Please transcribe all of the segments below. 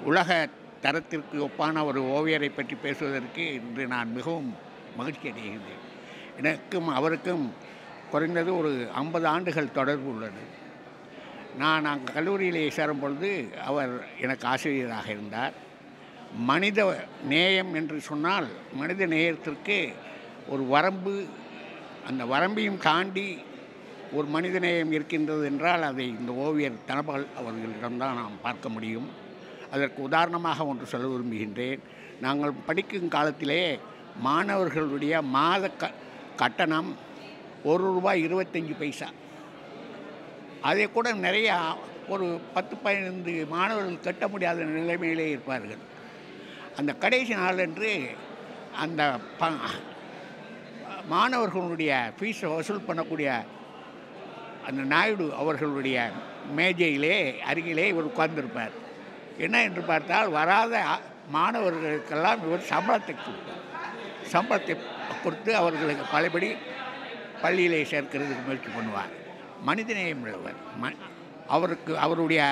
உலக தரத்திற்கு ஒப்பான ஒரு ஓவியரை பற்றி பேசுவதற்கு இன்று நான் மிகவும் மகிழ்ச்சி அடைகின்றேன் எனக்கும் அவருக்கும் குறைந்தது ஒரு ஐம்பது ஆண்டுகள் தொடர்பு உள்ளது நான் அங்கே கல்லூரியிலே சேரும் பொழுது அவர் எனக்கு ஆசிரியராக இருந்தார் மனித நேயம் என்று சொன்னால் மனித நேயத்திற்கு ஒரு வரம்பு அந்த வரம்பையும் தாண்டி ஒரு மனித நேயம் இருக்கின்றது என்றால் அதை இந்த ஓவியர் தனபால் அவர்களிடம்தான் நாம் பார்க்க முடியும் அதற்கு உதாரணமாக ஒன்று சொல்ல விரும்புகின்றேன் நாங்கள் படிக்கும் காலத்திலே மாணவர்களுடைய மாத க கட்டணம் ஒரு ரூபாய் இருபத்தஞ்சி பைசா அதை கூட நிறையா ஒரு பத்து பதினைந்து மாணவர்கள் கட்ட முடியாத நிலைமையிலே இருப்பார்கள் அந்த கடைசி நாளன்று அந்த ப மாணவர்களுடைய ஃபீஸை வசூல் பண்ணக்கூடிய அந்த நாயுடு அவர்களுடைய மேஜையிலே அருகிலே இவர் உட்கார்ந்திருப்பார் என்ன என்று பார்த்தால் வராத மாணவர்களுக்கெல்லாம் இவர் சம்பளத்தை கொடுப்பார் சம்பளத்தை கொடுத்து அவர்களுக்கு பலபடி பள்ளியிலே சேர்க்கிறதுக்கு முயற்சி பண்ணுவார் மனிதநேயம் உள்ளவர் ம அவருக்கு அவருடைய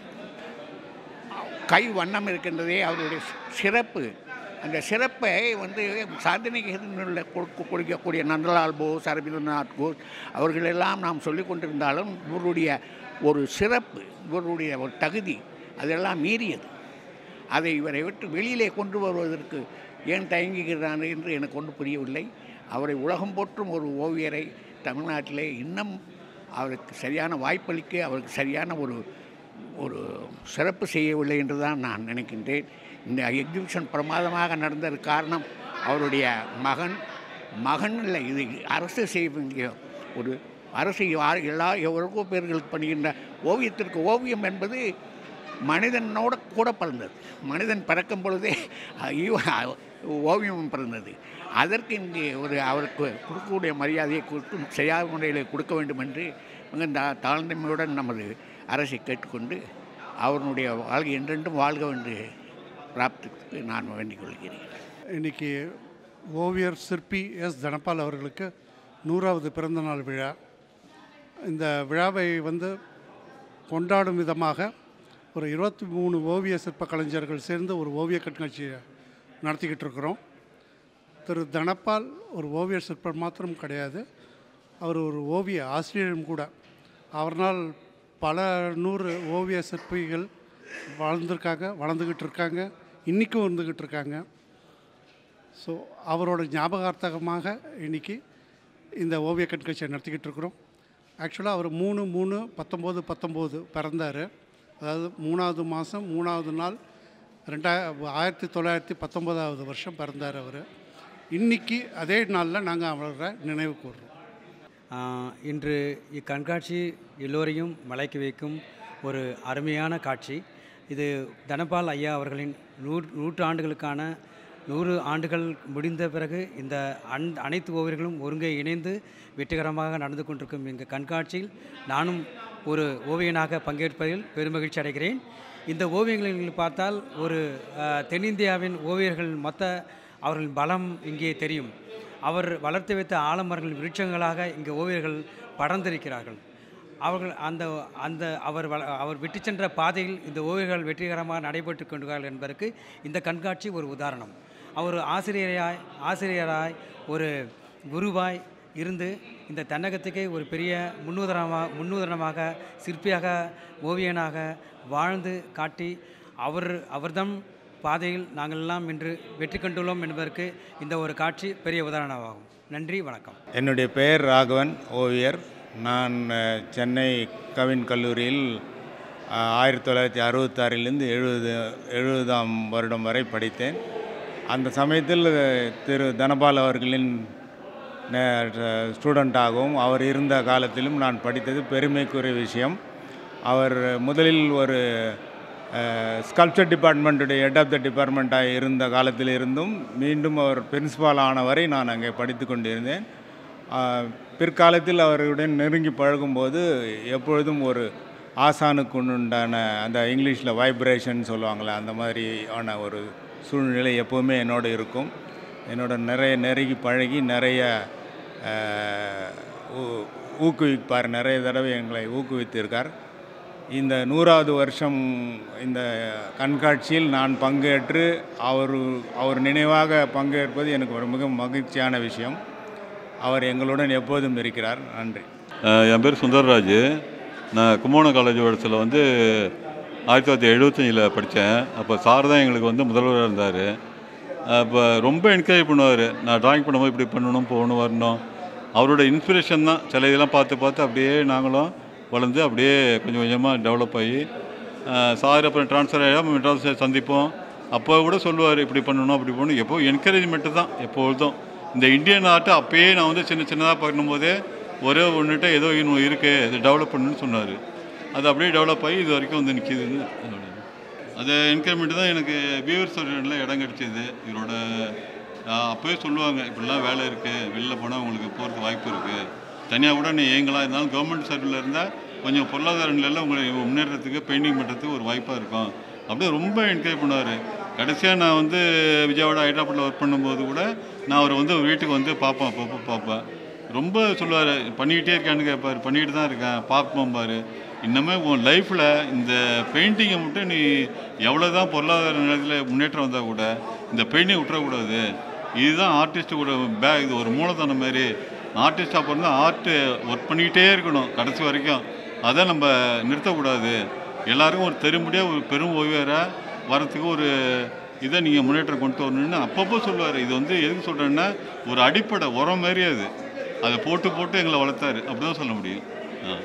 கை வண்ணம் இருக்கின்றதே அவருடைய சிறப்பு அந்த சிறப்பை வந்து சாதனைகளில் கொடுக்க கொடுக்கக்கூடிய நந்தலால் போஸ் அரவிந்தநாத் கோஸ் அவர்களெல்லாம் நாம் சொல்லி கொண்டிருந்தாலும் இவருடைய ஒரு சிறப்பு இவருடைய ஒரு தகுதி அதெல்லாம் மீறியது அதை இவரை விட்டு வெளியிலே கொண்டு வருவதற்கு ஏன் தயங்குகிறான் என்று எனக்கு ஒன்றும் புரியவில்லை அவரை உலகம் போற்றும் ஒரு ஓவியரை தமிழ்நாட்டிலே இன்னும் அவருக்கு சரியான வாய்ப்பளிக்க அவருக்கு சரியான ஒரு ஒரு சிறப்பு செய்யவில்லை என்று தான் நான் நினைக்கின்றேன் இந்த எக்ஸிபிஷன் பிரமாதமாக நடந்ததற்கு காரணம் அவருடைய மகன் மகன் இல்லை இது அரசு செய்ய வேண்டிய ஒரு அரசு யார் எல்லா எவ்வளவோ பேர்களுக்கு பண்ணுகின்ற ஓவியத்திற்கு ஓவியம் என்பது மனிதனோட கூட பிறந்தது மனிதன் பிறக்கும் பொழுதே ஓவியம் பிறந்தது அதற்கு இங்கே ஒரு அவருக்கு கொடுக்கக்கூடிய மரியாதையை கொடுத்து சரியான முறையில் கொடுக்க வேண்டும் என்று மிகுந்த தாழ்ந்தமையுடன் நமது அரசை கேட்டுக்கொண்டு அவருடைய வாழ்க்கை என்றென்றும் வாழ்க என்று பிராப்திக்கு நான் வேண்டிக் கொள்கிறேன் இன்றைக்கி ஓவியர் சிற்பி எஸ் தனபால் அவர்களுக்கு நூறாவது பிறந்தநாள் விழா இந்த விழாவை வந்து கொண்டாடும் விதமாக ஒரு இருபத்தி மூணு ஓவிய சிற்ப கலைஞர்கள் சேர்ந்து ஒரு ஓவிய கண்காட்சியை நடத்திக்கிட்டு இருக்கிறோம் திரு தனபால் ஒரு ஓவியர் சிற்பர் மாத்திரம் கிடையாது அவர் ஒரு ஓவிய ஆசிரியரும் கூட அவர்னால் பல நூறு ஓவிய சிற்பிகள் வளர்ந்துருக்காங்க வளர்ந்துக்கிட்டு இருக்காங்க இன்றைக்கும் இருந்துக்கிட்டு இருக்காங்க ஸோ அவரோட ஞாபகார்த்தகமாக இன்றைக்கி இந்த ஓவிய கண்காட்சியை நடத்திக்கிட்டு இருக்கிறோம் ஆக்சுவலாக அவர் மூணு மூணு பத்தொம்போது பத்தொம்போது பிறந்தார் அதாவது மூணாவது மாதம் மூணாவது நாள் ரெண்டாய ஆயிரத்தி தொள்ளாயிரத்தி பத்தொம்போதாவது வருஷம் பிறந்தார் அவர் இன்றைக்கி அதே நாளில் நாங்கள் அவரை நினைவு கூறுறோம் இன்று இக்கண்காட்சி எல்லோரையும் மலைக்க வைக்கும் ஒரு அருமையான காட்சி இது தனபால் ஐயா அவர்களின் நூ நூற்றாண்டுகளுக்கான நூறு ஆண்டுகள் முடிந்த பிறகு இந்த அன் அனைத்து ஓவியர்களும் ஒருங்கே இணைந்து வெற்றிகரமாக நடந்து கொண்டிருக்கும் இந்த கண்காட்சியில் நானும் ஒரு ஓவியனாக பங்கேற்பதில் பெருமகிழ்ச்சி அடைகிறேன் இந்த ஓவியங்களில் பார்த்தால் ஒரு தென்னிந்தியாவின் ஓவியர்கள் மொத்த அவர்களின் பலம் இங்கே தெரியும் அவர் வளர்த்து வைத்த ஆலமரங்கள் விருட்சங்களாக இங்கே ஓவியர்கள் படர்ந்திருக்கிறார்கள் அவர்கள் அந்த அந்த அவர் வள அவர் விட்டு சென்ற பாதையில் இந்த ஓவியர்கள் வெற்றிகரமாக நடைபெற்று கொண்டார்கள் என்பதற்கு இந்த கண்காட்சி ஒரு உதாரணம் அவர் ஆசிரியராய் ஆசிரியராய் ஒரு குருவாய் இருந்து இந்த தென்னகத்துக்கே ஒரு பெரிய முன்னுதாரணமாக முன்னுதாரணமாக சிற்பியாக ஓவியனாக வாழ்ந்து காட்டி அவர் அவர்தம் பாதையில் நாங்கள் எல்லாம் இன்று வெற்றி கண்டுள்ளோம் என்பதற்கு இந்த ஒரு காட்சி பெரிய உதாரணமாகும் நன்றி வணக்கம் என்னுடைய பெயர் ராகவன் ஓவியர் நான் சென்னை கவின் கல்லூரியில் ஆயிரத்தி தொள்ளாயிரத்தி அறுபத்தாறிலிருந்து எழுபது எழுபதாம் வருடம் வரை படித்தேன் அந்த சமயத்தில் திரு தனபால் அவர்களின் ஸ்டூடெண்ட்டாகவும் அவர் இருந்த காலத்திலும் நான் படித்தது பெருமைக்குரிய விஷயம் அவர் முதலில் ஒரு ஸ்கல்ப்சர் டிபார்ட்மெண்ட்டுடைய ஹெட் ஆஃப் த டிபார்ட்மெண்ட்டாக இருந்த காலத்தில் இருந்தும் மீண்டும் அவர் பிரின்சிபால் ஆன வரை நான் அங்கே படித்து கொண்டிருந்தேன் பிற்காலத்தில் அவருடன் நெருங்கி பழகும்போது எப்பொழுதும் ஒரு ஆசானுக்கு உண்டான அந்த இங்கிலீஷில் வைப்ரேஷன் சொல்லுவாங்களே அந்த மாதிரியான ஒரு சூழ்நிலை எப்போவுமே என்னோடு இருக்கும் என்னோட நிறைய நெருங்கி பழகி நிறைய ஊக்குவிப்பார் நிறைய தடவை எங்களை ஊக்குவித்திருக்கார் இந்த நூறாவது வருஷம் இந்த கண்காட்சியில் நான் பங்கேற்று அவர் அவர் நினைவாக பங்கேற்பது எனக்கு ஒரு மிக மகிழ்ச்சியான விஷயம் அவர் எங்களுடன் எப்போதும் இருக்கிறார் நன்றி அஹ் என் பேர் சுந்தர்ராஜ் நான் கும்போணம் காலேஜ் வருஷத்தில் வந்து ஆயிரத்தி தொள்ளாயிரத்தி எழுபத்தஞ்சில் படித்தேன் அப்போ சார் தான் எங்களுக்கு வந்து முதல்வராக இருந்தார் அப்போ ரொம்ப என்கரேஜ் பண்ணுவார் நான் டிராயிங் பண்ணும்போது இப்படி பண்ணணும் போகணும் வரணும் அவரோட இன்ஸ்பிரேஷன் தான் சில இதெல்லாம் பார்த்து பார்த்து அப்படியே நாங்களும் வளர்ந்து அப்படியே கொஞ்சம் கொஞ்சமாக டெவலப் ஆகி சார் அப்புறம் ட்ரான்ஸ்ஃபர் ஆகிடும் மெட்ராஸ் சந்திப்போம் அப்போ கூட சொல்லுவார் இப்படி பண்ணணும் அப்படி பண்ணணும் எப்போ என்கரேஜ்மெண்ட்டு தான் எப்பொழுதும் இந்த இந்தியன் ஆர்ட்டை அப்பயே நான் வந்து சின்ன சின்னதாக பண்ணும்போதே ஒரே ஒன்றுட்ட ஏதோ இன்னும் இருக்குது இது டெவலப் பண்ணணும்னு சொன்னார் அது அப்படியே டெவலப் ஆகி இது வரைக்கும் வந்து நிற்கிதுன்னு அதோட அது என்கரேஜ்மெண்ட் தான் எனக்கு வியூவர் சர்டிஃபிகேட்டில் இடம் கிடச்சிது இவரோட ஆஹ், அப்போவே சொல்லுவாங்க இப்படிலாம் வேலை இருக்குது வெளில போனால் உங்களுக்கு போகிறதுக்கு வாய்ப்பு இருக்குது தனியாக கூட நீ ஏங்கலாம் இருந்தாலும் கவர்மெண்ட் சர்வீஸில் இருந்தால் கொஞ்சம் பொருளாதார நிலையில் உங்களை முன்னேறதுக்கு பெயிண்டிங் பண்ணுறதுக்கு ஒரு வாய்ப்பாக இருக்கும் அப்படியே ரொம்ப என்கரேஜ் பண்ணுவார் கடைசியாக நான் வந்து விஜயவாடா ஹைதராபாத்தில் ஒர்க் பண்ணும்போது கூட நான் அவரை வந்து வீட்டுக்கு வந்து பார்ப்பேன் அப்பப்போ பார்ப்பேன் ரொம்ப சொல்லுவார் பண்ணிக்கிட்டே இருக்கான்னு கேட்பார் பண்ணிக்கிட்டு தான் இருக்கேன் பார்ப்போம் பாரு இன்னமே உன் லைஃப்பில் இந்த பெயிண்டிங்கை மட்டும் நீ எவ்வளோ தான் பொருளாதார நிலையத்தில் முன்னேற்றம் வந்தால் கூட இந்த பெயிண்டிங் விட்டுறக்கூடாது இதுதான் ஆர்டிஸ்ட்டு பே இது ஒரு மூலதனம் மாதிரி ஆர்டிஸ்டாக பிறந்தா ஆர்ட்டு ஒர்க் பண்ணிக்கிட்டே இருக்கணும் கடைசி வரைக்கும் அதை நம்ம நிறுத்தக்கூடாது எல்லாருக்கும் ஒரு தெரிமுடியாக ஒரு பெரும் ஓவியராக வரத்துக்கு ஒரு இதை நீங்கள் முன்னேற்றம் கொண்டு வரணும்னு அப்பப்போ சொல்லுவார் இது வந்து எதுக்கு சொல்கிறேன்னா ஒரு அடிப்படை உரம் மாதிரி அது அதை போட்டு போட்டு எங்களை வளர்த்தாரு அப்படி தான் சொல்ல முடியும் ஆ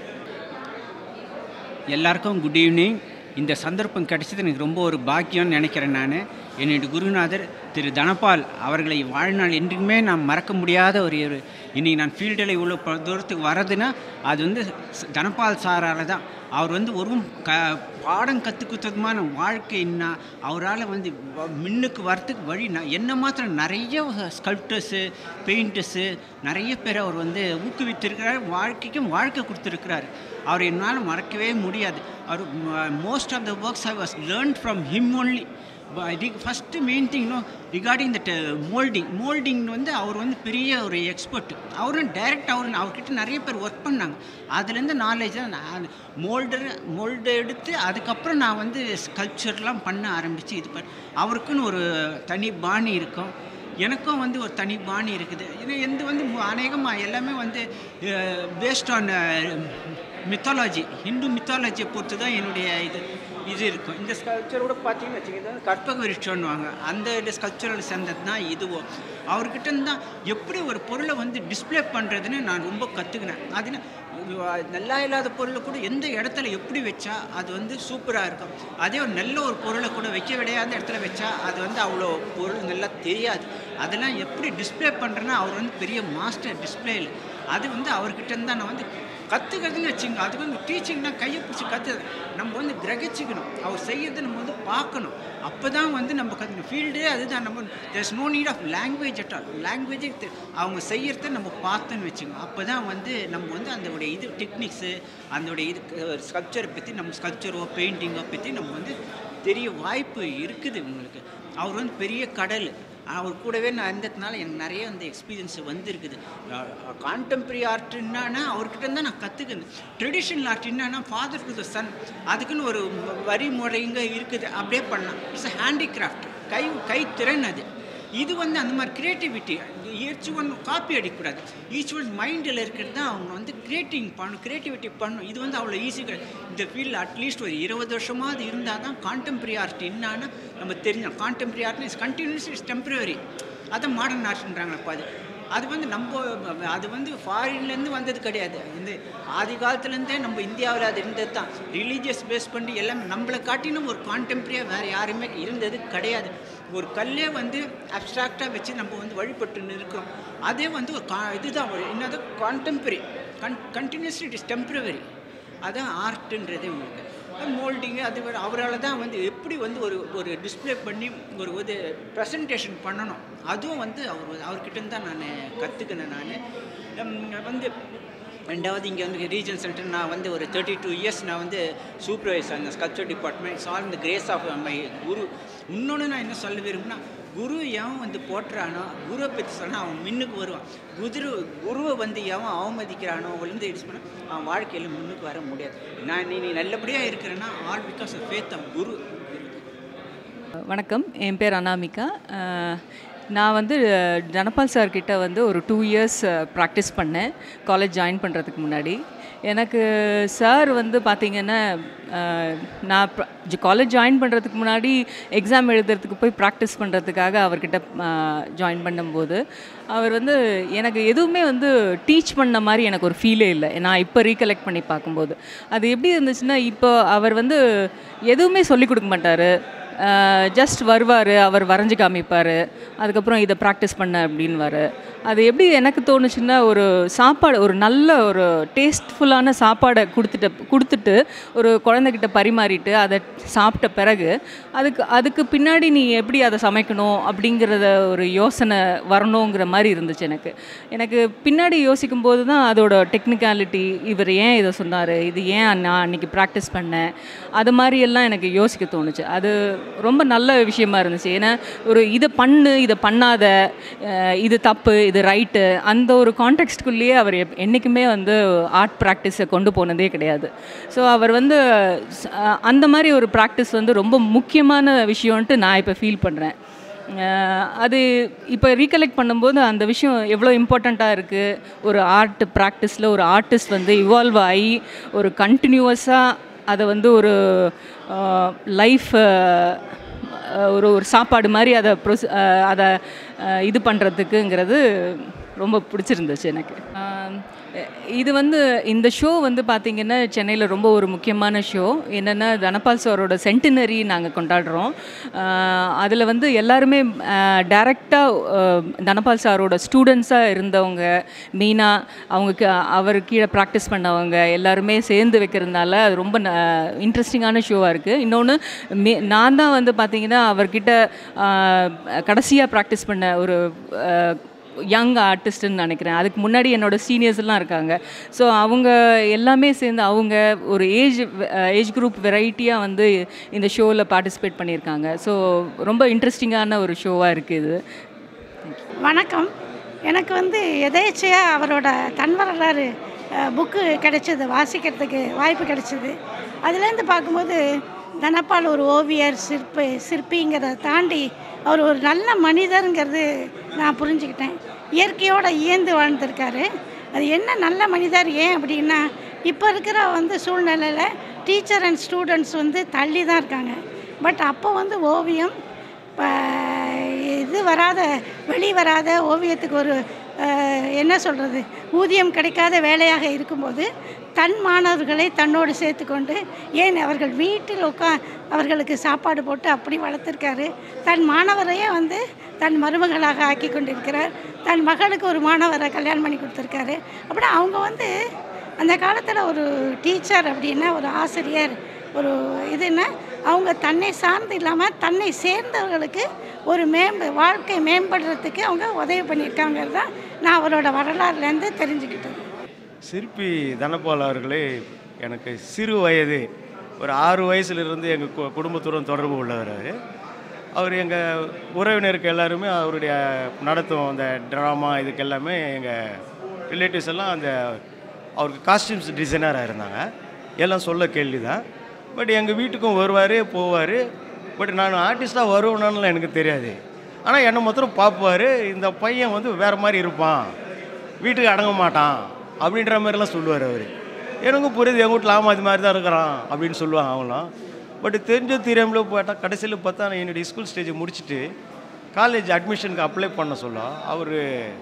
எல்லாருக்கும் குட் ஈவினிங் இந்த சந்தர்ப்பம் கிடைச்சது எனக்கு ரொம்ப ஒரு பாக்கியம்னு நினைக்கிறேன் நான் என்னுடைய குருநாதர் திரு தனபால் அவர்களை வாழ்நாள் என்றுமே நான் மறக்க முடியாத ஒரு ஒரு இன்னைக்கு நான் ஃபீல்டில் இவ்வளோ ப- தூரத்துக்கு வரதுன்னா அது வந்து ஸ்- தனபால் சாரால் தான் அவர் வந்து ஒரு க பாடம் கற்றுக் கொடுத்ததுமான வாழ்க்கைன்னா அவரால் வந்து வ- மின்னுக்கு வரத்துக்கு வழி நான் என்ன மாத்திரம் நிறைய ஸ்கல்ப்டர்ஸு பெயிண்டர்ஸு நிறைய பேர் அவர் வந்து ஊக்குவித்திருக்கிறார் வாழ்க்கைக்கும் வாழ்க்கை கொடுத்துருக்கிறார் அவர் என்னால் மறக்கவே முடியாது அவர் most of the works I was learn from him only first main thing no regarding that moulding moulding வந்து அவர் வந்து பெரிய ஒரு எக்ஸ்பர்ட் அவரும் டைரக்ட் அவர் அவர்கிட்ட நிறைய பேர் ஒர்க் பண்ணாங்க அதுலேருந்து நாலேஜ் நான் மோல்டர் மோல்டு எடுத்து அதுக்கப்புறம் நான் வந்து ஸ்கல்ப்சர்லாம் பண்ண ஆரம்பித்து இது பண்ண அவருக்குன்னு ஒரு தனி பாணி இருக்கும் எனக்கும் வந்து ஒரு தனி பாணி இருக்குது இது எந்த வந்து அநேகமாக எல்லாமே வந்து பேஸ்ட் ஆன் மித்தாலஜி ஹிந்து மித்தாலஜியை பொறுத்து தான் என்னுடைய இது இது இருக்கும் இந்த ஸ்கல்ச்சர் கூட பார்த்தீங்கன்னு வச்சுக்கோங்க இது வந்து கற்பக விருட்சம்னுவாங்க அந்த ஸ்கல்ச்சரில் சேர்ந்தது தான் இதுவோ அவர்கிட்ட இருந்து தான் எப்படி ஒரு பொருளை வந்து டிஸ்ப்ளே பண்ணுறதுன்னு நான் ரொம்ப கற்றுக்கினேன் அது நல்லா இல்லாத பொருளை கூட எந்த இடத்துல எப்படி வச்சா அது வந்து சூப்பராக இருக்கும் அதே ஒரு நல்ல ஒரு பொருளை கூட வைக்க விடையாத இடத்துல வச்சா அது வந்து அவ்வளோ பொருள் நல்லா தெரியாது அதெல்லாம் எப்படி டிஸ்ப்ளே பண்ணுறேன்னா அவர் வந்து பெரிய மாஸ்டர் டிஸ்பிளேயில் அது வந்து அவர்கிட்ட இருந்து தான் நான் வந்து கற்றுக்கிறதுன்னு வச்சுங்க அதுக்கு வந்து டீச்சிங்னா கையை பிடிச்சி கற்று நம்ம வந்து கிரகிச்சிக்கணும் அவர் செய்யறதை நம்ம வந்து பார்க்கணும் அப்போ தான் வந்து நம்ம கற்றுக்கணும் ஃபீல்டே அதுதான் நம்ம there's no need of language at all லாங்குவேஜே அவங்க செய்யறத நம்ம பார்த்தோன்னு வச்சுங்க அப்போ தான் வந்து நம்ம வந்து அதோடைய இது டெக்னிக்ஸு அதோடைய இது ஸ்கல்ப்சரை பற்றி நம்ம ஸ்கல்ப்சரோ பெயிண்டிங்கோ பற்றி நம்ம வந்து தெரிய வாய்ப்பு இருக்குது உங்களுக்கு அவர் வந்து பெரிய கடல் அவர் கூடவே நான் இருந்ததுனால எனக்கு நிறைய அந்த எக்ஸ்பீரியன்ஸ் வந்திருக்குது கான்டெம்பரரி ஆர்ட் என்னன்னா அவர்கிட்ட தான் நான் கற்றுக்கணும் ட்ரெடிஷ்னல் ஆர்ட் என்னன்னா ஃபாதர் டு த சன் அதுக்குன்னு ஒரு வரி முறைங்க இருக்குது அப்படியே பண்ணலாம் இட்ஸ் அ ஹேண்டிகிராஃப்ட் கை கைத்திறன் அது இது வந்து அந்த மாதிரி க்ரியேட்டிவிட்டி ஈச் ஒன் காப்பி அடிக்கக்கூடாது ஈச் ஒன் மைண்டில் இருக்கிறது தான் அவங்க வந்து கிரியேட்டிங் பண்ணணும் க்ரியேட்டிவிட்டி பண்ணணும் இது வந்து அவ்வளோ ஈஸி கிடையாது இந்த ஃபீல்டில் அட்லீஸ்ட் ஒரு இருபது வருஷமாவது இருந்தால் தான் கான்டெம்பரரி ஆர்ட் என்னன்னு நம்ம தெரிஞ்சோம் contemporary art is continuous is temporary அதை மாடர்ன் ஆர்ட்ன்றாங்களே அப்போ அது அது வந்து நம்ம அது வந்து ஃபாரின்லேருந்து வந்தது கிடையாது இந்த ஆதி காலத்துலேருந்தே நம்ம இந்தியாவில் அது இருந்தது தான் ரிலீஜியஸ் பேஸ் பண்ணி எல்லாமே நம்மளை காட்டினும் ஒரு கான்டெம்பரரியாக வேறு யாருமே இருந்தது கிடையாது ஒரு கல்லே வந்து அப்ட்ராக்டாக வச்சு நம்ம வந்து வழிபட்டுன்னு இருக்கிறோம் அதே வந்து ஒரு கா இதுதான் ஒரு என்னது contemporary con continuously it is temporary அதான் ஆர்ட்டுன்றது உங்களுக்கு மோல்டிங்கு அது வேற- அவரால் தான் வந்து எப்படி வந்து ஒரு ஒரு டிஸ்ப்ளே பண்ணி ஒரு இது ப்ரெசன்டேஷன் பண்ணணும் அதுவும் வந்து அவர் அவர்கிட்ட தான் நான் கற்றுக்கினேன் நான் வந்து ரெண்டாவது இங்கே வந்து ரீஜனல் சென்டர் நான் வந்து ஒரு தேர்ட்டி டூ இயர்ஸ் நான் வந்து சூப்பர்வைசர் அந்த ஸ்கல்ச்சர் டிபார்ட்மெண்ட் இட்ஸ் ஆல் இந்த கிரேஸ் ஆஃப் மை குரு இன்னொன்று நான் என்ன சொல்ல விரும்புனா குரு எவன் வந்து போட்டுறானோ குருவை பற்றி சொன்னால் அவன் முன்னுக்கு வருவான் குரு குருவை வந்து எவன் அவமதிக்கிறானோ விழுந்து இடிச்சு பண்ண அவன் வாழ்க்கையில் முன்னுக்கு வர முடியாது நான் நீ நீ நல்லபடியாக இருக்கிறேன்னா all because of faith of guru வணக்கம் என் பேர் அனாமிகா அஹ், நான் வந்து அஹ், தனபால் சார் கிட்ட வந்து ஒரு டூ இயர்ஸ் ப்ராக்டிஸ் பண்ணேன் காலேஜ் ஜாயின் பண்ணுறதுக்கு முன்னாடி எனக்கு சார் வந்து பார்த்திங்கன்னா அஹ், நான் காலேஜ் ஜாயின் பண்ணுறதுக்கு முன்னாடி எக்ஸாம் எழுதுறதுக்கு போய் ப்ராக்டிஸ் பண்ணுறதுக்காக அவர்கிட்ட ஜாயின் பண்ணும்போது அவர் வந்து எனக்கு எதுவுமே வந்து டீச் பண்ண மாதிரி எனக்கு ஒரு ஃபீலே இல்லை நான் இப்போ ரீகலெக்ட் பண்ணி பார்க்கும்போது அது எப்படி இருந்துச்சுன்னா இப்போ அவர் வந்து எதுவுமே சொல்லிக் கொடுக்க மாட்டார் ஜஸ்ட் வருவார் அவர் வரைஞ்சி காமிப்பார் அதுக்கப்புறம் இதை ப்ராக்டிஸ் பண்ண அப்படின்வாரு அது எப்படி எனக்கு தோணுச்சுன்னா ஒரு சாப்பாடு ஒரு நல்ல ஒரு டேஸ்ட்ஃபுல்லான சாப்பாடை கொடுத்துட்டு கொடுத்துட்டு ஒரு குழந்தைகிட்ட பரிமாறிட்டு அதை சாப்பிட்ட பிறகு அதுக்கு அதுக்கு பின்னாடி நீ எப்படி அதை சமைக்கணும் அப்படிங்கிறத ஒரு யோசனை வரணுங்கிற மாதிரி இருந்துச்சு எனக்கு எனக்கு பின்னாடி யோசிக்கும் போது தான் அதோட டெக்னிக்காலிட்டி இவர் ஏன் இதை சொன்னார் இது ஏன் நான் அன்றைக்கி ப்ராக்டிஸ் பண்ணேன் அது மாதிரி எல்லாம் எனக்கு யோசிக்க தோணுச்சு அது ரொம்ப நல்ல விஷயமா இருந்துச்சு ஏன்னா ஒரு இதை பண்ணு இதை பண்ணாத அஹ் இது தப்பு இது ரைட்டு அந்த ஒரு கான்டெக்ட்குள்ளேயே அவர் எப்- என்றைக்குமே வந்து ஆர்ட் ப்ராக்டிஸை கொண்டு போனதே கிடையாது ஸோ அவர் வந்து ஸ்- அஹ் அந்த மாதிரி ஒரு ப்ராக்டிஸ் வந்து ரொம்ப முக்கியமான விஷயம்ன்ட்டு நான் இப்போ ஃபீல் பண்ணுறேன் அது இப்போ ரீகலெக்ட் பண்ணும்போது அந்த விஷயம் எவ்வளோ இம்பார்ட்டண்ட்டாக இருக்குது ஒரு ஆர்ட் ப்ராக்டிஸில் ஒரு ஆர்டிஸ்ட் வந்து இவால்வ் ஆகி ஒரு கண்டினியூவஸாக அதை வந்து ஒரு லைஃப் ஒரு ஒரு சாப்பாடு மாதிரி அதை ப்ரொஸ் அதை அஹ், இது பண்ணுறதுக்குங்கிறது ரொம்ப பிடிச்சிருந்துச்சு எனக்கு ஆம், இது வந்து இந்த ஷோ வந்து பார்த்திங்கன்னா சென்னையில் ரொம்ப ஒரு முக்கியமான ஷோ என்னென்னா தனபால் சாரோட சென்டினரி நாங்கள் கொண்டாடுறோம் அதில் வந்து எல்லாருமே டைரெக்டாக தனபால் சாரோட ஸ்டூடெண்ட்ஸாக இருந்தவங்க மெயினாக அவங்க க- அவர் கீழே ப்ராக்டிஸ் பண்ணவங்க எல்லாருமே சேர்ந்து வைக்கிறதுனால அது ரொம்ப இன்ட்ரெஸ்டிங்கான ஷோவாக இருக்குது இன்னொன்று மே நான் தான் வந்து பார்த்திங்கன்னா அவர்கிட்ட கடைசியாக ப்ராக்டிஸ் பண்ண ஒரு அஹ், யங் ஆர்டிஸ்ட்டுன்னு நினைக்கிறேன் அதுக்கு முன்னாடி என்னோட சீனியர்ஸ் எல்லாம் இருக்காங்க ஸோ அவங்க எல்லாமே சேர்ந்து அவங்க ஒரு ஏஜ் ஏஜ் குரூப் வெரைட்டியாக வந்து இந்த ஷோவில் பார்ட்டிசிபேட் பண்ணியிருக்காங்க ஸோ ரொம்ப இன்ட்ரெஸ்டிங்கான ஒரு ஷோவாக இருக்குது இது வணக்கம் எனக்கு வந்து எதேச்சையாக அவரோட தன் வரலாறு புக்கு கிடைச்சது வாசிக்கிறதுக்கு வாய்ப்பு கிடைச்சது அதுலேருந்து பார்க்கும்போது தனபால் ஒரு ஓவியர் சிற்பி சிற்பிங்கிறத தாண்டி அவர் ஒரு நல்ல மனிதருங்கிறது நான் புரிஞ்சுக்கிட்டேன் இயற்கையோடு இயந்து வாழ்ந்திருக்காரு அது என்ன நல்ல மனிதர் ஏன் அப்படின்னா இப்போ இருக்கிற வந்து சூழ்நிலையில் டீச்சர் அண்ட் ஸ்டூடெண்ட்ஸ் வந்து தள்ளி தான் இருக்காங்க பட் அப்போ வந்து ஓவியம் இப்போ இது வராத வெளி வராத ஓவியத்துக்கு ஒரு அஹ், என்ன சொல்கிறது ஊதியம் கிடைக்காத வேலையாக இருக்கும்போது தன் மாணவர்களை தன்னோடு சேர்த்துக்கொண்டு ஏன் அவர்கள் வீட்டில் உட்கா அவர்களுக்கு சாப்பாடு போட்டு அப்படி வளர்த்துருக்காரு தன் மாணவரையே வந்து தன் மருமகளாக ஆக்கி கொண்டிருக்கிறார் தன் மகளுக்கு ஒரு மாணவரை கல்யாணம் பண்ணி கொடுத்துருக்காரு அப்படி அவங்க வந்து அந்த காலத்தில் ஒரு டீச்சர் அப்படின்னா ஒரு ஆசிரியர் ஒரு இதுன்னா அவங்க தன்னை சார்ந்து இல்லாமல் தன்னை சேர்ந்தவர்களுக்கு ஒரு மேம்ப வாழ்க்கை மேம்படுறதுக்கு அவங்க உதவி பண்ணியிருக்காங்கிறது தான் நான் அவரோட வரலாறுலேருந்து தெரிஞ்சுக்கிட்டது சிற்பி தனபால் அவர்களே எனக்கு சிறு வயது ஒரு ஆறு வயசுலேருந்து எங்கள் கு குடும்பத்துடன் தொடர்பு உள்ளவர் அவர் அவர் எங்கள் உறவினருக்கு எல்லாருமே அவருடைய நடத்தும் அந்த ட்ராமா இதுக்கு எல்லாமே எங்கள் ரிலேட்டிவ்ஸ் எல்லாம் அந்த அவருக்கு காஸ்டியூம்ஸ் டிசைனராக இருந்தாங்க எல்லாம் சொல்ல கேள்வி தான் பட் எங்கள் வீட்டுக்கும் வருவார் போவார் பட் நான் ஆர்டிஸ்ட்டாக வருவேனான்னு எனக்கு தெரியாது ஆனால் என்னை மாத்திரம் பார்ப்பார் இந்த பையன் வந்து வேறு மாதிரி இருப்பான் வீட்டுக்கு அடங்க மாட்டான் அப்படின்ற மாதிரிலாம் சொல்லுவார் அவர் எனக்கும் புரியுது எங்கள் வீட்டில் ஆமாம் இது மாதிரி தான் இருக்கிறான் அப்படின்னு சொல்லுவாங்க அவங்களாம் பட் தெரிஞ்ச தெரியாமல போட்டால் கடைசியில் பார்த்தா நான் என்னுடைய ஸ்கூல் ஸ்டேஜை முடிச்சுட்டு காலேஜ் அட்மிஷனுக்கு அப்ளை பண்ண சொல்ல அவர்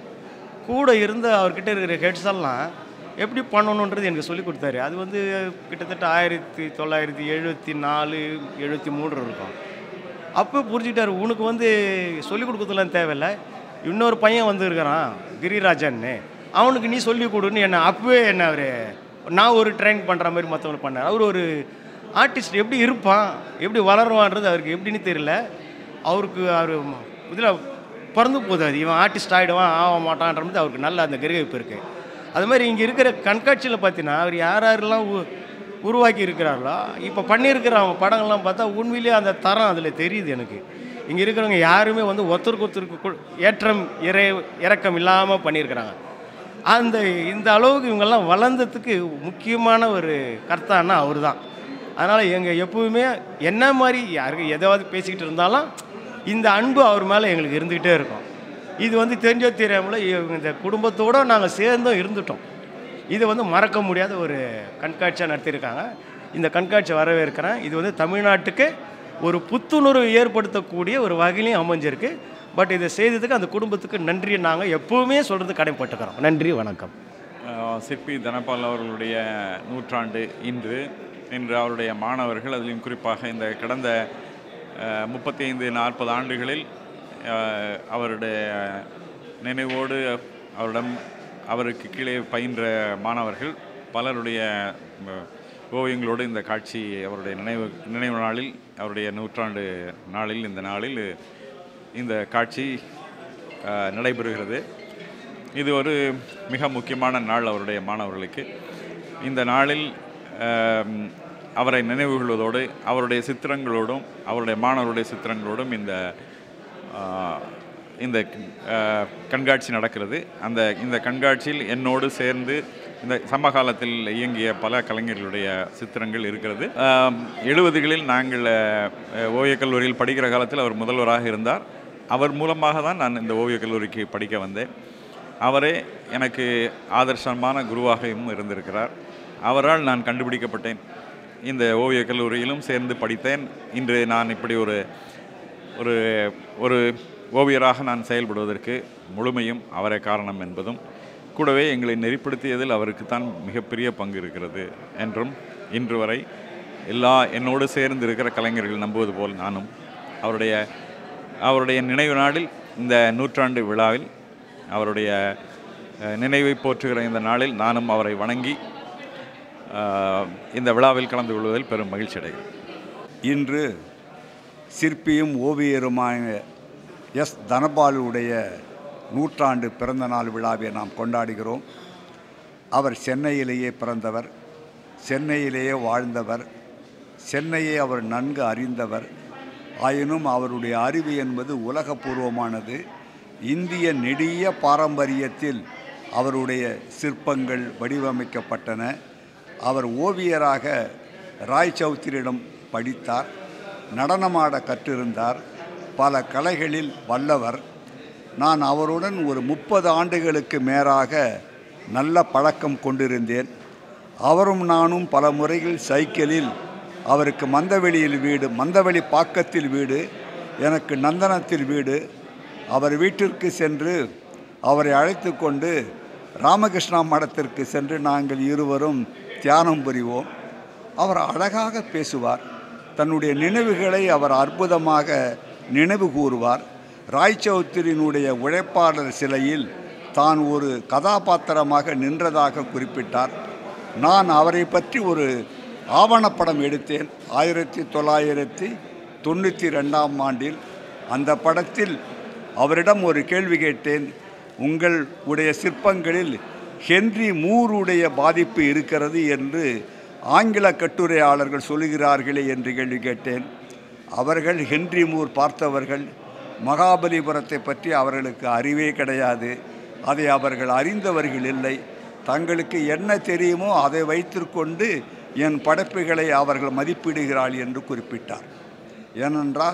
கூட இருந்த அவர்கிட்ட இருக்கிற ஹெட்ஸ் எல்லாம் எப்படி பண்ணணுன்றது எனக்கு சொல்லி கொடுத்தாரு அது வந்து கிட்டத்தட்ட ஆயிரத்தி தொள்ளாயிரத்தி எழுபத்தி நாலு எழுபத்தி மூணு இருக்கும் அப்போ புரிஞ்சுக்கிட்டாரு உனக்கு வந்து சொல்லிக் கொடுக்கறதுலாம் தேவையில்லை இன்னொரு பையன் வந்துருக்கிறான் கிரிராஜன்னு அவனுக்கு நீ சொல்லிக் கொடுன்னு என்ன அப்பவே என்ன அவர் நான் ஒரு ட்ரெயின் பண்ணுற மாதிரி மற்றவங்க பண்ணார் அவர் ஒரு ஆர்டிஸ்ட் எப்படி இருப்பான் எப்படி வளருவான்றது அவருக்கு எப்படின்னு தெரியல அவருக்கு அவர் இதில் பிறந்து போகுது அது இவன் ஆர்டிஸ்ட் ஆகிடுவான் ஆக மாட்டான்ற மாதிரி அவருக்கு நல்ல அந்த கிரகிப்பு இருக்குது அது மாதிரி இங்கே இருக்கிற கண்காட்சியில் பார்த்தீங்கன்னா அவர் யார் யாரெல்லாம் உ உருவாக்கி இருக்கிறார்களோ இப்போ பண்ணியிருக்கிற அவங்க படங்கள்லாம் பார்த்தா உண்மையிலேயே அந்த தரம் அதில் தெரியுது எனக்கு இங்கே இருக்கிறவங்க யாருமே வந்து ஒருத்தருக்கு ஒருத்தருக்கு கு- ஏற்றம் இறை இறக்கம் இல்லாமல் பண்ணியிருக்கிறாங்க அந்த இந்த அளவுக்கு இவங்கெல்லாம் வளர்ந்ததுக்கு முக்கியமான ஒரு கர்த்தான்னா அவர் தான் அதனால் எங்கள் எப்பவுமே என்ன மாதிரி யாருக்கு எதாவது பேசிக்கிட்டு இருந்தாலும் இந்த அன்பு அவர் மேலே எங்களுக்கு இருந்துக்கிட்டே இருக்கும் இது வந்து தெரிஞ்சோ தெரியாமல இவங்க இந்த குடும்பத்தோடு நாங்கள் சேர்ந்தும் இருந்துட்டோம் இது வந்து மறக்க முடியாத ஒரு கண்காட்சியாக நடத்தியிருக்காங்க இந்த கண்காட்சி வரவேற்கிறேன் இது வந்து தமிழ்நாட்டுக்கு ஒரு புத்துணர்வு ஏற்படுத்தக்கூடிய ஒரு வகையிலையும் அமைஞ்சிருக்கு பட் இதை செய்ததுக்கு அந்த குடும்பத்துக்கு நன்றி நாங்கள் எப்பவுமே சொல்கிறது கடமைப்பட்டுக்கிறோம் நன்றி வணக்கம் அஹ் சிற்பி தனபால் அவர்களுடைய நூற்றாண்டு இன்று இன்று அவருடைய மாணவர்கள் அதிலும் குறிப்பாக இந்த கடந்த முப்பத்தி ஐந்து நாற்பது ஆண்டுகளில் அஹ், அவருடைய நினைவோடு அவரிடம் அவருக்கு கீழே பயின்ற மாணவர்கள் பலருடைய அஹ், ஓவியங்களோடு இந்த காட்சி அவருடைய நினைவு நினைவு நாளில் அவருடைய நூற்றாண்டு நாளில் இந்த நாளில் இந்த காட்சி அஹ், நடைபெறுகிறது இது ஒரு மிக முக்கியமான நாள் அவருடைய மாணவர்களுக்கு இந்த நாளில் ஆம், அவரை நினைவு கொள்வதோடு அவருடைய சித்திரங்களோடும் அவருடைய மாணவருடைய சித்திரங்களோடும் இந்த ஆ, இந்த ஆ, கண்காட்சி நடக்கிறது அந்த இந்த கண்காட்சியில் என்னோடு சேர்ந்து இந்த சமகாலத்தில் இயங்கிய பல கலைஞர்களுடைய சித்திரங்கள் இருக்கிறது எழுபதுகளில் நாங்கள் ஆ, ஓவியக் கல்லூரியில் படிக்கிற காலத்தில் அவர் முதல்வராக இருந்தார் அவர் மூலமாக தான் நான் இந்த ஓவியக் கல்லூரிக்கு படிக்க வந்தேன் அவரே எனக்கு ஆதர்சமான குருவாகவும் இருந்திருக்கிறார் அவரால் நான் கண்டுபிடிக்கப்பட்டேன் இந்த ஓவியக் கல்லூரியிலும் சேர்ந்து படித்தேன் இன்று நான் இப்படி ஒரு ஒரு ஒரு ஓவியராக நான் செயல்படுவதற்கு முழுமையும் அவரே காரணம் என்பதும் கூடவே எங்களை நெறிப்படுத்தியதில் அவருக்குத்தான் மிகப்பெரிய பங்கு இருக்கிறது என்றும் இன்று வரை எல்லா என்னோடு சேர்ந்து இருக்கிற கலைஞர்கள் நம்புவது போல் நானும் அவருடைய அவருடைய நினைவு நாளில் இந்த நூற்றாண்டு விழாவில் அவருடைய அஹ், நினைவை போற்றுகிற இந்த நாளில் நானும் அவரை வணங்கி அஹ், இந்த விழாவில் கலந்து கொள்வதில் பெரும் மகிழ்ச்சி அடைகிறேன் இன்று சிற்பியும் ஓவியருமான எஸ் தனபாலுடைய நூற்றாண்டு பிறந்த நாள் விழாவை நாம் கொண்டாடுகிறோம் அவர் சென்னையிலேயே பிறந்தவர் சென்னையிலேயே வாழ்ந்தவர் சென்னையை அவர் நன்கு அறிந்தவர் ஆயினும் அவருடைய அறிவு என்பது உலகபூர்வமானது இந்திய நெடிய பாரம்பரியத்தில் அவருடைய சிற்பங்கள் வடிவமைக்கப்பட்டன அவர் ஓவியராக ராய் சௌத்ரியிடம் படித்தார் நடனமாட கற்றிருந்தார் பல கலைகளில் வல்லவர் நான் அவருடன் ஒரு முப்பது ஆண்டுகளுக்கு மேலாக நல்ல பழக்கம் கொண்டிருந்தேன் அவரும் நானும் பல முறையில் சைக்கிளில் அவருக்கு மந்தவெளியில் வீடு மந்தவெளி பாக்கத்தில் வீடு எனக்கு நந்தனத்தில் வீடு அவர் வீட்டிற்கு சென்று அவரை அழைத்து கொண்டு ராமகிருஷ்ணா மடத்திற்கு சென்று நாங்கள் இருவரும் தியானம் புரிவோம் அவர் அழகாக பேசுவார் தன்னுடைய நினைவுகளை அவர் அற்புதமாக நினைவு கூறுவார் ராய் சௌத்ரியினுடைய உழைப்பாளர் சிலையில் தான் ஒரு கதாபாத்திரமாக நின்றதாக குறிப்பிட்டார் நான் அவரை பற்றி ஒரு ஆவணப்படம் எடுத்தேன் ஆயிரத்தி தொள்ளாயிரத்தி தொண்ணூற்றி ரெண்டாம் ஆண்டில் அந்த படத்தில் அவரிடம் ஒரு கேள்வி கேட்டேன் உங்கள் உடைய சிற்பங்களில் ஹென்றி மூருடைய பாதிப்பு இருக்கிறது என்று ஆங்கில கட்டுரையாளர்கள் சொல்லுகிறார்களே என்று கேள்வி கேட்டேன் அவர்கள் ஹென்றி மூர் பார்த்தவர்கள் மகாபலிபுரத்தை பற்றி அவர்களுக்கு அறிவே கிடையாது அதை அவர்கள் அறிந்தவர்கள் இல்லை தங்களுக்கு என்ன தெரியுமோ அதை வைத்திருக்கொண்டு என் படைப்புகளை அவர்கள் மதிப்பிடுகிறாள் என்று குறிப்பிட்டார் ஏனென்றால்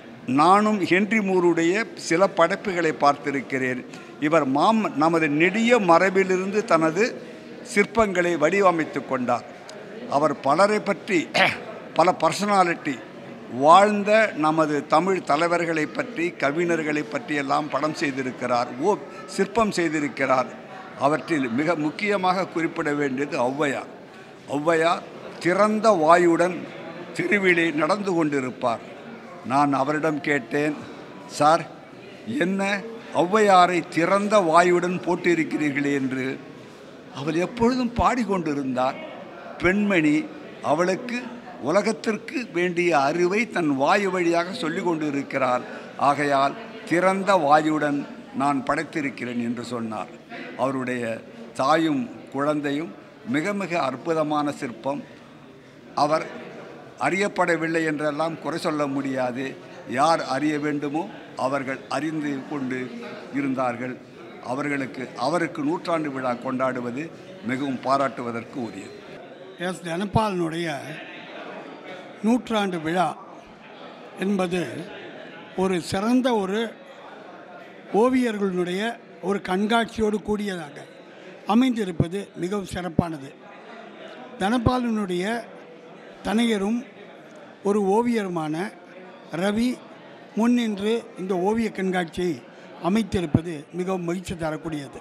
நானும் ஹென்றி மூருடைய சில படைப்புகளை பார்த்திருக்கிறேன் இவர் மாம் நமது நெடிய மரபிலிருந்து தனது சிற்பங்களை வடிவமைத்து கொண்டார் அவர் பலரை பற்றி பல பர்சனாலிட்டி வாழ்ந்த நமது தமிழ் தலைவர்களை பற்றி கவிஞர்களை பற்றி எல்லாம் படம் செய்திருக்கிறார் ஓ சிற்பம் செய்திருக்கிறார் அவற்றில் மிக முக்கியமாக குறிப்பிட வேண்டியது ஔவையார் ஔவையார் திறந்த வாயுடன் தெருவிலே நடந்து கொண்டிருப்பார் நான் அவரிடம் கேட்டேன் சார் என்ன ஔவையாரை திறந்த வாயுடன் போட்டிருக்கிறீர்களே என்று அவள் எப்பொழுதும் பாடிக்கொண்டிருந்தார் பெண்மணி அவளுக்கு உலகத்திற்கு வேண்டிய அறிவை தன் வாயு வழியாக சொல்லி கொண்டிருக்கிறார் ஆகையால் திறந்த வாயுடன் நான் படைத்திருக்கிறேன் என்று சொன்னார் அவருடைய தாயும் குழந்தையும் மிக மிக அற்புதமான சிற்பம் அவர் அறியப்படவில்லை என்றெல்லாம் குறை சொல்ல முடியாது யார் அறிய வேண்டுமோ அவர்கள் அறிந்து கொண்டு இருந்தார்கள் அவர்களுக்கு அவருக்கு நூற்றாண்டு விழா கொண்டாடுவது மிகவும் பாராட்டுவதற்கு உரியது எஸ் தனபாலனுடைய நூற்றாண்டு விழா என்பது ஒரு சிறந்த ஒரு ஓவியர்களுடைய ஒரு கண்காட்சியோடு கூடியதாக அமைந்திருப்பது மிகவும் சிறப்பானது தனபாலனுடைய தனையரும் ஒரு ஓவியருமான ரவி முன்னின்று இந்த ஓவிய கண்காட்சியை அமைத்திருப்பது மிகவும் மகிழ்ச்சி தரக்கூடியது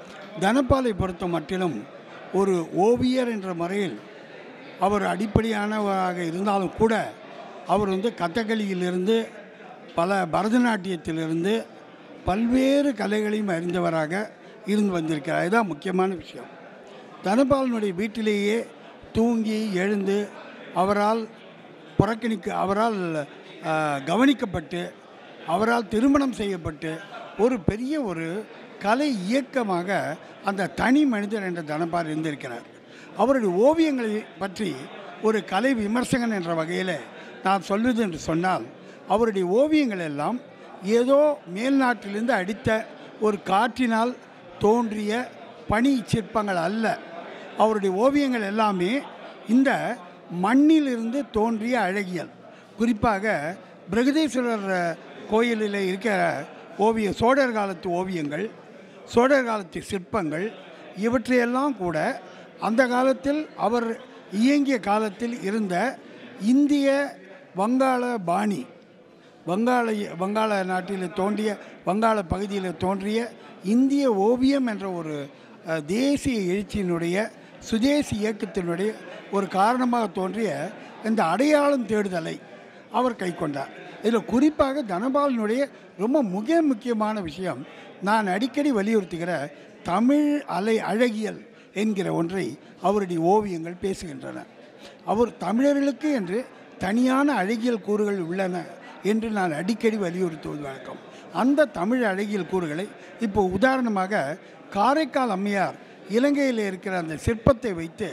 தனபாலை பொறுத்த மட்டிலும் ஒரு ஓவியர் என்ற முறையில் அவர் அடிப்படையானவராக இருந்தாலும் கூட அவர் வந்து கதகளியிலிருந்து பல பரதநாட்டியத்திலிருந்து பல்வேறு கலைகளையும் அறிந்தவராக இருந்து வந்திருக்கிறார் இதுதான் முக்கியமான விஷயம் தனபாலனுடைய வீட்டிலேயே தூங்கி எழுந்து அவரால் புறக்கணிக்க அவரால் ஆஹ், கவனிக்கப்பட்டு அவரால் திருமணம் செய்யப்பட்டு ஒரு பெரிய ஒரு கலை இயக்கமாக அந்த தனி மனிதர் என்ற தனபால் இருந்திருக்கிறார் அவருடைய ஓவியங்களை பற்றி ஒரு கலை விமர்சகன் என்ற வகையில் நான் சொல்வது என்று சொன்னால் அவருடைய ஓவியங்கள் எல்லாம் ஏதோ மேல்நாட்டிலிருந்து அடித்த ஒரு காற்றினால் தோன்றிய பனி சிற்பங்கள் அல்ல அவருடைய ஓவியங்கள் எல்லாமே இந்த மண்ணிலிருந்து தோன்றிய அழகியல் குறிப்பாக பிரகதீஸ்வரர் கோயிலில் இருக்கிற ஓவிய சோழர் காலத்து ஓவியங்கள் சோழர் காலத்து சிற்பங்கள் இவற்றையெல்லாம் கூட அந்த காலத்தில் அவர் இயங்கிய காலத்தில் இருந்த இந்திய வங்காள பாணி வங்காள வங்காள நாட்டில் தோன்றிய வங்காள பகுதியில் தோன்றிய இந்திய ஓவியம் என்ற ஒரு அஹ், தேசிய எழுச்சியினுடைய சுதேசி இயக்கத்தினுடைய ஒரு காரணமாக தோன்றிய இந்த அடையாளம் தேடுதலை அவர் கைக்கொண்டார் இதில் குறிப்பாக தனபாலனுடைய ரொம்ப மிக முக்கியமான விஷயம் நான் அடிக்கடி வலியுறுத்துகிற தமிழ் அலை அழகியல் என்கிற ஒன்றை அவருடைய ஓவியங்கள் பேசுகின்றன அவர் தமிழர்களுக்கு என்று தனியான அழகியல் கூறுகள் உள்ளன என்று நான் அடிக்கடி வலியுறுத்துவது வழக்கம் அந்த தமிழ் அழகியல் கூறுகளை இப்போ உதாரணமாக காரைக்கால் அம்மையார் இலங்கையில் இருக்கிற அந்த சிற்பத்தை வைத்து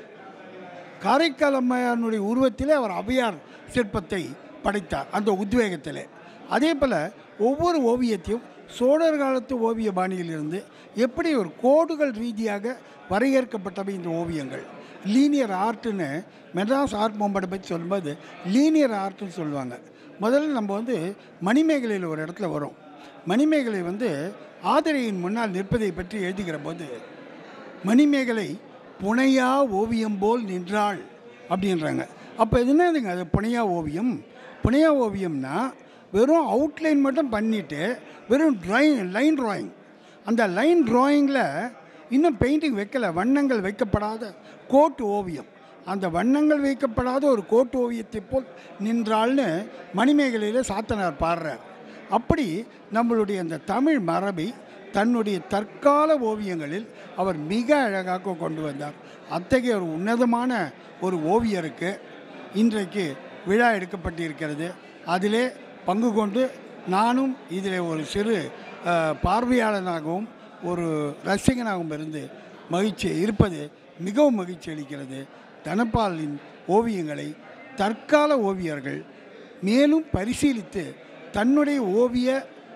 காரைக்கால் அம்மையாருடைய உருவத்திலே அவர் அவையார் சிற்பத்தை படைத்தார் அந்த உத்வேகத்திலே அதே போல் ஒவ்வொரு ஓவியத்தையும் சோழர் காலத்து ஓவிய பாணியிலிருந்து எப்படி ஒரு கோடுகள் ரீதியாக வரையறுக்கப்பட்டவை இந்த ஓவியங்கள் லீனியர் ஆர்ட்டுன்னு மெட்ராஸ் ஆர்ட் மூமெண்ட்டை பற்றி சொல்லும்போது லீனியர் ஆர்ட்னு சொல்லுவாங்க முதல்ல நம்ம வந்து மணிமேகலையில் ஒரு இடத்துல வரும் மணிமேகலை வந்து ஆதிரையின் முன்னால் நிற்பதை பற்றி எழுதுகிற போது மணிமேகலை புனையா ஓவியம் போல் நின்றாள் அப்படின்றாங்க அப்போ இது என்னதுங்க அது புனையா ஓவியம் புனையா ஓவியம்னா வெறும் அவுட்லைன் மட்டும் பண்ணிவிட்டு வெறும் ட்ராயிங் லைன் ட்ராயிங் அந்த லைன் ட்ராயிங்கில் இன்னும் பெயிண்டிங் வைக்கல வண்ணங்கள் வைக்கப்படாத கோட்டு ஓவியம் அந்த வண்ணங்கள் வைக்கப்படாத ஒரு கோட்டு ஓவியத்தை போல் நின்றாள்னு மணிமேகலையில் சாத்தனார் பாடுறார் அப்படி நம்மளுடைய அந்த தமிழ் மரபை தன்னுடைய தற்கால ஓவியங்களில் அவர் மிக அழகாக கொண்டு வந்தார் அத்தகைய ஒரு உன்னதமான ஒரு ஓவியருக்கு இன்றைக்கு விழா எடுக்கப்பட்டிருக்கிறது அதிலே பங்கு கொண்டு நானும் இதில் ஒரு சிறு அஹ், பார்வையாளனாகவும் ஒரு ரசிகனாகவும் இருந்து மகிழ்ச்சி இருப்பது மிகவும் மகிழ்ச்சி அளிக்கிறது தனபாலின் ஓவியங்களை தற்கால ஓவியர்கள் மேலும் பரிசீலித்து தன்னுடைய ஓவிய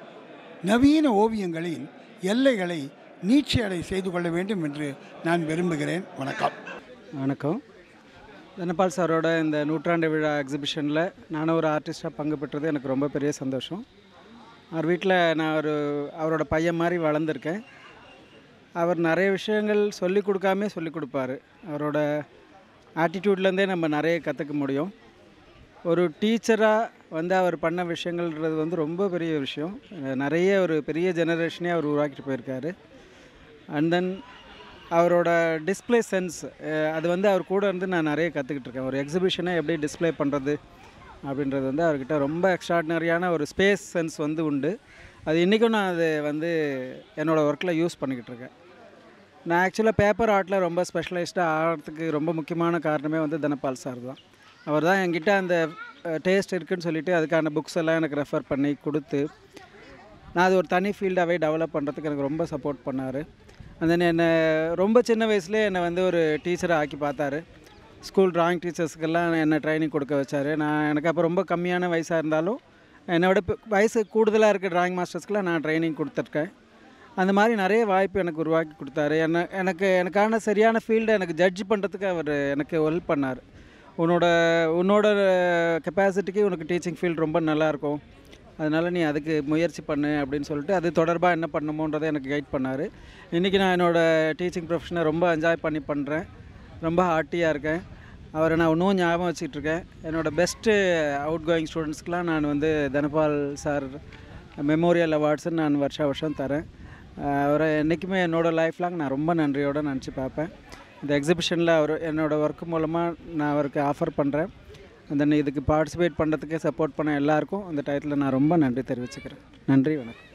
நவீன ஓவியங்களின் எல்லைகளை நீட்சியடை செய்து கொள்ள வேண்டும் என்று நான் விரும்புகிறேன் வணக்கம் வணக்கம் தனபால் சாரோட இந்த நூற்றாண்டு விழா எக்ஸிபிஷனில் நானும் ஒரு ஆர்டிஸ்டாக பங்கு பெற்றது எனக்கு ரொம்ப பெரிய சந்தோஷம் அவர் வீட்டில் நான் ஒரு அவரோட பையன் மாதிரி வளர்ந்துருக்கேன் அவர் நிறைய விஷயங்கள் சொல்லி கொடுக்காமே சொல்லி கொடுப்பாரு அவரோட ஆட்டிடியூட்லேருந்தே நம்ம நிறைய கற்றுக்க முடியும் ஒரு டீச்சராக வந்து அவர் பண்ண விஷயங்கள்ன்றது வந்து ரொம்ப பெரிய விஷயம் அஹ் நிறைய ஒரு பெரிய ஜெனரேஷனே அவர் உருவாக்கிட்டு போயிருக்காரு அண்ட் தென் அவரோட டிஸ்ப்ளே சென்ஸ் அது வந்து அவர் கூட இருந்து நான் நிறைய கற்றுக்கிட்டு இருக்கேன் ஒரு எக்ஸிபிஷனை எப்படி டிஸ்ப்ளே பண்ணுறது அப்படின்றது வந்து அவர்கிட்ட ரொம்ப எக்ஸ்ட்ராடினரியான ஒரு ஸ்பேஸ் சென்ஸ் வந்து உண்டு அது இன்றைக்கும் நான் அது வந்து என்னோடய ஒர்க்கில் யூஸ் பண்ணிக்கிட்டு இருக்கேன் நான் ஆக்சுவலாக பேப்பர் ஆர்ட்டில் ரொம்ப ஸ்பெஷலைஸ்டாக ஆகிறதுக்கு ரொம்ப முக்கியமான காரணமே வந்து தனபால் சார் தான் அவர் தான் என்கிட்ட அந்த டேஸ்ட் இருக்குன்னு சொல்லிட்டு அதுக்கான புக்ஸ் எல்லாம் எனக்கு ரெஃபர் பண்ணி கொடுத்து நான் அது ஒரு தனி ஃபீல்டாகவே டெவலப் பண்ணுறதுக்கு எனக்கு ரொம்ப சப்போர்ட் பண்ணார் அந்த என்னை ரொம்ப சின்ன வயசுலேயே என்னை வந்து ஒரு டீச்சரை ஆக்கி பார்த்தாரு ஸ்கூல் டிராயிங் டீச்சர்ஸ்க்கெல்லாம் என்னை ட்ரைனிங் கொடுக்க வச்சார் நான் எனக்கு அப்போ ரொம்ப கம்மியான வயசாக இருந்தாலும் என்னோட பெ- வயசு கூடுதலாக இருக்க டிராயிங் மாஸ்டர்ஸ்க்கெலாம் நான் ட்ரைனிங் கொடுத்துருக்கேன் அந்த மாதிரி நிறைய வாய்ப்பு எனக்கு உருவாக்கி கொடுத்தாரு என்ன எனக்கு எனக்கான சரியான ஃபீல்டை எனக்கு ஜட்ஜ் பண்ணுறதுக்கு அவர் எனக்கு ஹெல்ப் பண்ணார் உன்னோட உன்னோட கெப்பாசிட்டிக்கு உனக்கு டீச்சிங் ஃபீல்டு ரொம்ப நல்லாயிருக்கும் அதனால் நீ அதுக்கு முயற்சி பண்ணு அப்படின்னு சொல்லிட்டு அது தொடர்பாக என்ன பண்ணணுமோன்றதை எனக்கு கைட் பண்ணார் இன்றைக்கி நான் என்னோடய டீச்சிங் ப்ரொஃபஷனை ரொம்ப என்ஜாய் பண்ணி பண்ணுறேன் ரொம்ப ஹார்ட்டியாக இருக்கேன் அவரை நான் இன்னும் ஞாபகம் வச்சுட்டு இருக்கேன் என்னோடய பெஸ்ட்டு அவுட் கோயிங் ஸ்டூடெண்ட்ஸ்க்கெலாம் நான் வந்து தனபால் சார் மெமோரியல் அவார்ட்ஸ்ன்னு நான் வருஷா வருஷம் தரேன் அஹ் அவரை என்றைக்குமே என்னோடய லைஃப் லாங் நான் ரொம்ப நன்றியோடு நினச்சி பார்ப்பேன் இந்த எக்ஸிபிஷனில் அவர் என்னோடய ஒர்க் மூலமாக நான் அவருக்கு ஆஃபர் பண்ணுறேன் தென் இதுக்கு பார்ட்டிசிபேட் பண்ணுறதுக்கு சப்போர்ட் பண்ண எல்லாருக்கும் இந்த டயத்தில் நான் ரொம்ப நன்றி தெரிவிச்சுக்கிறேன் நன்றி வணக்கம்